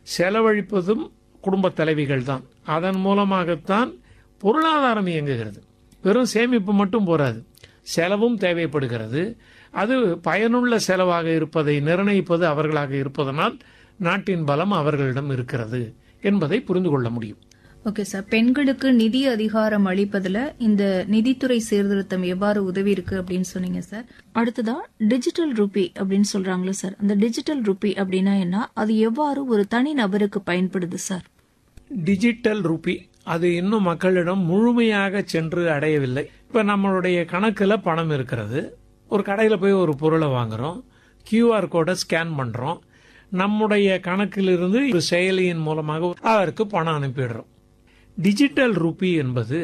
செலவழிப்பதும் குடும்பத் தலைவிகள் தான் அதன் மூலமாகத்தான் பொருளாதாரம் இயங்குகிறது வெறும் சேமிப்பு மட்டும் போராது செலவும் தேவைப்படுகிறது அது பயனுள்ள செலவாக இருப்பதை நிர்ணயிப்பது அவர்களாக இருப்பதனால் நாட்டின் பலம் அவர்களிடம் இருக்கிறது என்பதை புரிந்து கொள்ள முடியும் ஓகே சார் பெண்களுக்கு நிதி அதிகாரம் அளிப்பதுல இந்த நிதித்துறை சீர்திருத்தம் எவ்வாறு உதவி இருக்கு அப்படின்னு சொன்னீங்க சார் அடுத்ததா டிஜிட்டல் ருபி அப்படின்னு சொல்றாங்களே சார் அந்த டிஜிட்டல் ருபி அப்படின்னா என்ன அது எவ்வாறு ஒரு தனி நபருக்கு பயன்படுது சார் டிஜிட்டல் ருபி அது இன்னும் மக்களிடம் முழுமையாக சென்று அடையவில்லை இப்ப நம்மளுடைய கணக்குல பணம் இருக்கிறது ஒரு கடையில போய் ஒரு பொருளை வாங்குறோம் கியூஆர் கோடை ஸ்கேன் பண்றோம் நம்முடைய கணக்கிலிருந்து ஒரு செயலியின் மூலமாக அவருக்கு பணம் அனுப்பிடுறோம் டிஜிட்டல் ருபி என்பது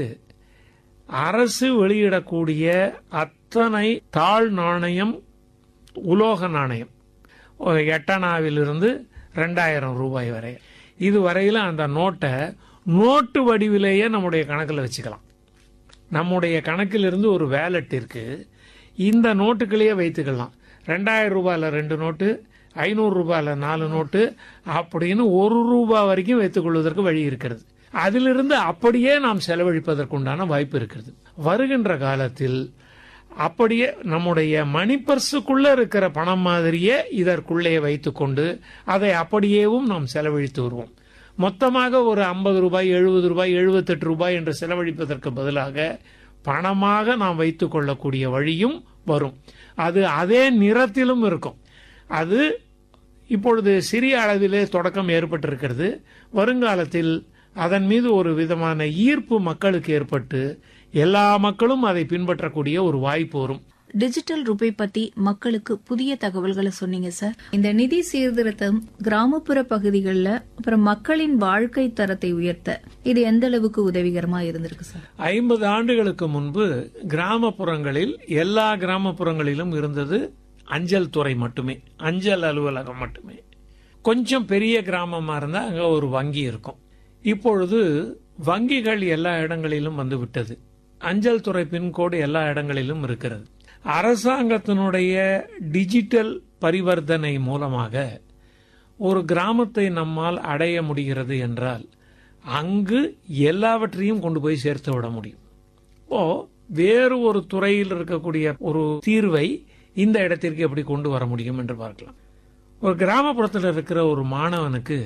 அரசு வெளியிடக்கூடிய அத்தனை தாழ் நாணயம் உலோக நாணயம் ஒரு எட்டனாவிலிருந்து ரெண்டாயிரம் ரூபாய் வரை இது வரையில அந்த நோட்டை நோட்டு வடிவிலேயே நம்முடைய கணக்கில் வச்சுக்கலாம் நம்முடைய கணக்கிலிருந்து ஒரு வேலட் இருக்கு இந்த நோட்டுகளையே வைத்துக்கலாம் ரெண்டாயிரம் ரூபாயில ரெண்டு நோட்டு ஐநூறு ரூபாயில நாலு நோட்டு அப்படின்னு ஒரு ரூபாய் வரைக்கும் வைத்துக் கொள்வதற்கு வழி இருக்கிறது அதிலிருந்து அப்படியே நாம் செலவழிப்பதற்குண்டான வாய்ப்பு இருக்கிறது வருகின்ற காலத்தில் அப்படியே நம்முடைய மணி பர்சுக்குள்ள இருக்கிற பணம் மாதிரியே இதற்குள்ளே வைத்துக்கொண்டு அதை அப்படியேவும் நாம் செலவழித்து வருவோம் மொத்தமாக ஒரு ஐம்பது ரூபாய் எழுபது ரூபாய் எழுபத்தெட்டு ரூபாய் என்று செலவழிப்பதற்கு பதிலாக பணமாக நாம் வைத்துக் கொள்ளக்கூடிய வழியும் வரும் அது அதே நிறத்திலும் இருக்கும் அது இப்பொழுது சிறிய அளவிலே தொடக்கம் ஏற்பட்டிருக்கிறது வருங்காலத்தில் அதன் மீது ஒரு விதமான ஈர்ப்பு மக்களுக்கு ஏற்பட்டு எல்லா மக்களும் அதை பின்பற்றக்கூடிய ஒரு வாய்ப்பு வரும் டிஜிட்டல் ருபி பத்தி மக்களுக்கு புதிய தகவல்களை சொன்னீங்க சார் இந்த நிதி சீர்திருத்தம் கிராமப்புற பகுதிகளில் அப்புறம் மக்களின் வாழ்க்கை தரத்தை உயர்த்த இது எந்த அளவுக்கு உதவிகரமா இருந்திருக்கு சார் ஐம்பது ஆண்டுகளுக்கு முன்பு கிராமப்புறங்களில் எல்லா கிராமப்புறங்களிலும் இருந்தது அஞ்சல் துறை மட்டுமே அஞ்சல் அலுவலகம் மட்டுமே கொஞ்சம் பெரிய கிராமமா இருந்தா அங்க ஒரு வங்கி இருக்கும் இப்பொழுது வங்கிகள் எல்லா இடங்களிலும் வந்து விட்டது அஞ்சல் துறை பின்கோடு எல்லா இடங்களிலும் இருக்கிறது அரசாங்கத்தினுடைய டிஜிட்டல் பரிவர்த்தனை மூலமாக ஒரு கிராமத்தை நம்மால் அடைய முடிகிறது என்றால் அங்கு எல்லாவற்றையும் கொண்டு போய் சேர்த்து விட முடியும் ஓ வேறு ஒரு துறையில் இருக்கக்கூடிய ஒரு தீர்வை இந்த இடத்திற்கு எப்படி கொண்டு வர முடியும் என்று பார்க்கலாம் ஒரு கிராமப்புறத்தில் இருக்கிற ஒரு மாணவனுக்கு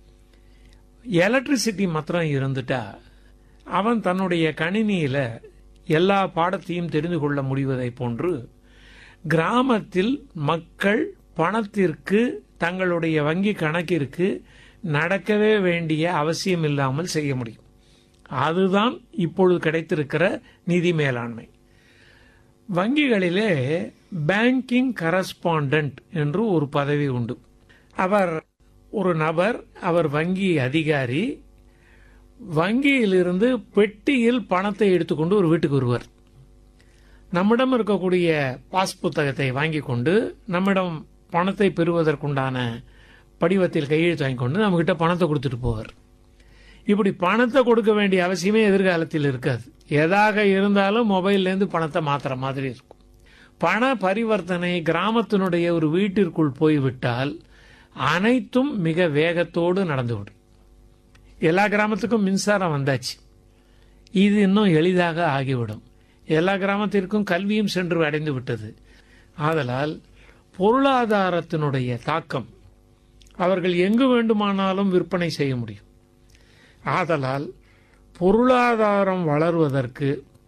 எலக்ட்ரிசிட்டி மாத்திரம் இருந்துட்டா அவன் தன்னுடைய கணினியில எல்லா பாடத்தையும் தெரிந்து கொள்ள முடிவதை போன்று கிராமத்தில் மக்கள் பணத்திற்கு தங்களுடைய வங்கி கணக்கிற்கு நடக்கவே வேண்டிய அவசியம் இல்லாமல் செய்ய முடியும் அதுதான் இப்பொழுது கிடைத்திருக்கிற நிதி மேலாண்மை வங்கிகளிலே பேங்கிங் கரஸ்பாண்டன்ட் என்று ஒரு பதவி உண்டு அவர் ஒரு நபர் அவர் வங்கி அதிகாரி வங்கியிலிருந்து பெட்டியில் பணத்தை எடுத்துக்கொண்டு ஒரு வீட்டுக்கு வருவார் நம்மிடம் இருக்கக்கூடிய பாஸ் புத்தகத்தை வாங்கி கொண்டு நம்மிடம் பணத்தை பெறுவதற்குண்டான படிவத்தில் கையெழுத்து வாங்கி கொண்டு நம்மகிட்ட பணத்தை கொடுத்துட்டு போவார் இப்படி பணத்தை கொடுக்க வேண்டிய அவசியமே எதிர்காலத்தில் இருக்காது எதாக இருந்தாலும் மொபைல்லேருந்து பணத்தை மாத்துற மாதிரி இருக்கும் பண பரிவர்த்தனை கிராமத்தினுடைய ஒரு வீட்டிற்குள் போய்விட்டால் அனைத்தும் மிக வேகத்தோடு நடந்துவிடும் எல்லா கிராமத்துக்கும் மின்சாரம் வந்தாச்சு இது இன்னும் எளிதாக ஆகிவிடும் எல்லா கிராமத்திற்கும் கல்வியும் சென்று அடைந்து விட்டது ஆதலால் பொருளாதாரத்தினுடைய தாக்கம் அவர்கள் எங்கு வேண்டுமானாலும் விற்பனை செய்ய முடியும் ஆதலால் பொருளாதாரம் வளர்வதற்கு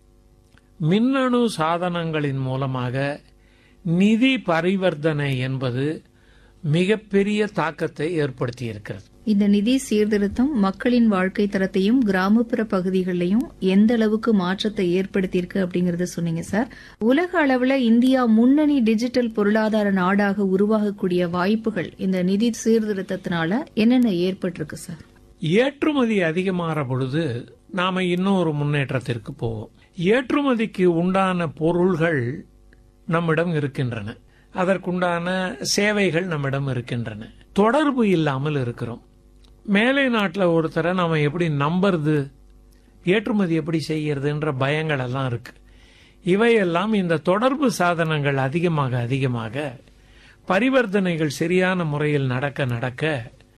மின்னணு சாதனங்களின் மூலமாக நிதி பரிவர்த்தனை என்பது மிகப்பெரிய தாக்கத்தை ஏற்படுத்தி இருக்கிறது இந்த நிதி சீர்திருத்தம் மக்களின் வாழ்க்கை தரத்தையும் கிராமப்புற பகுதிகளிலையும் எந்த அளவுக்கு மாற்றத்தை ஏற்படுத்தியிருக்கு அப்படிங்கறத சொன்னீங்க சார் உலக அளவுல இந்தியா முன்னணி டிஜிட்டல் பொருளாதார நாடாக உருவாகக்கூடிய வாய்ப்புகள் இந்த நிதி சீர்திருத்தத்தினால என்னென்ன ஏற்பட்டிருக்கு சார் ஏற்றுமதி அதிகமாகிற பொழுது நாம இன்னும் ஒரு முன்னேற்றத்திற்கு போவோம் ஏற்றுமதிக்கு உண்டான பொருள்கள் நம்மிடம் இருக்கின்றன அதற்குண்டான சேவைகள் நம்மிடம் இருக்கின்றன தொடர்பு இல்லாமல் இருக்கிறோம் மேலை நாட்டில் ஒருத்தரை நாம எப்படி நம்புறது ஏற்றுமதி எப்படி செய்யறதுன்ற பயங்கள் எல்லாம் இருக்கு இவையெல்லாம் இந்த தொடர்பு சாதனங்கள் அதிகமாக அதிகமாக பரிவர்த்தனைகள் சரியான முறையில் நடக்க நடக்க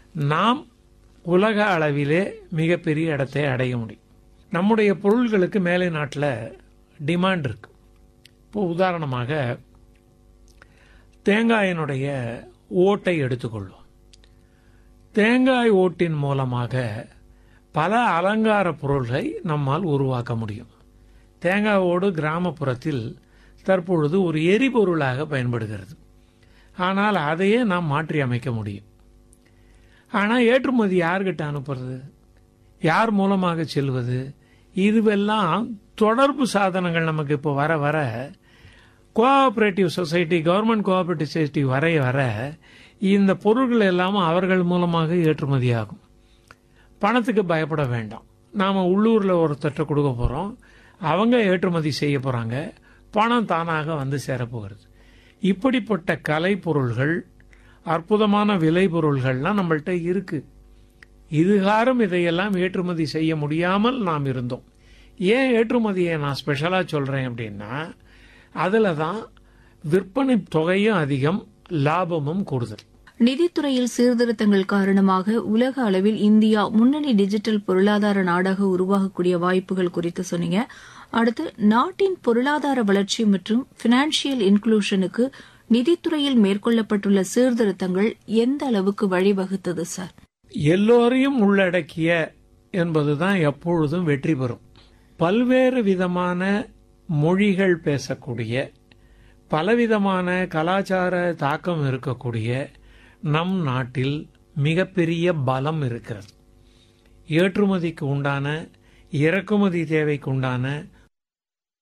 நாம் உலக அளவிலே மிகப்பெரிய இடத்தை அடைய முடியும் நம்முடைய பொருள்களுக்கு மேலை நாட்டில் டிமாண்ட் இருக்கு இப்போ உதாரணமாக தேங்காயினுடைய ஓட்டை எடுத்துக்கொள்வோம் தேங்காய் ஓட்டின் மூலமாக பல அலங்கார பொருள்களை நம்மால் உருவாக்க முடியும் தேங்காய் ஓடு கிராமப்புறத்தில் தற்பொழுது ஒரு எரிபொருளாக பயன்படுகிறது ஆனால் அதையே நாம் மாற்றி அமைக்க முடியும் ஆனால் ஏற்றுமதி யார்கிட்ட அனுப்புறது யார் மூலமாக செல்வது இதுவெல்லாம் தொடர்பு சாதனங்கள் நமக்கு இப்போ வர வர cooperative society government cooperative society வரைய வர இந்த பொருட்கள் எல்லாம் அவர்கள் மூலமாக ஏற்றுமதி ஆகும் பணத்துக்கு பயப்பட வேண்டாம் நாம் உள்ளூரில் ஒருத்தட்ட கொடுக்க போகிறோம் அவங்க ஏற்றுமதி செய்ய போகிறாங்க பணம் தானாக வந்து சேரப்போகிறது இப்படிப்பட்ட கலை பொருள்கள் அற்புதமான விலை பொருள்கள்லாம் நம்மள்ட்ட இருக்கு இதுகாரம் இதையெல்லாம் ஏற்றுமதி செய்ய முடியாமல் நாம் இருந்தோம் ஏன் ஏற்றுமதியை நான் ஸ்பெஷலாக சொல்கிறேன் அப்படின்னா அதில் தான் விற்பனை தொகையும் அதிகம் லாபமும் கூடுதல் நிதித்துறையில் சீர்திருத்தங்கள் காரணமாக உலக அளவில் இந்தியா முன்னணி டிஜிட்டல் பொருளாதார நாடாக உருவாகக்கூடிய வாய்ப்புகள் குறித்து சொன்னீங்க அடுத்து நாட்டின் பொருளாதார வளர்ச்சி மற்றும் பினான்சியல் இன்க்ளூஷனுக்கு நிதித்துறையில் மேற்கொள்ளப்பட்டுள்ள சீர்திருத்தங்கள் எந்த அளவுக்கு வழிவகுத்தது சார் எல்லோரையும் உள்ளடக்கிய என்பதுதான் எப்பொழுதும் வெற்றி பெறும் பல்வேறு விதமான மொழிகள் பேசக்கூடிய பலவிதமான கலாச்சார தாக்கம் இருக்கக்கூடிய நம் நாட்டில் மிகப்பெரிய பலம் இருக்கிறது ஏற்றுமதிக்கு உண்டான இறக்குமதி தேவைக்கு உண்டான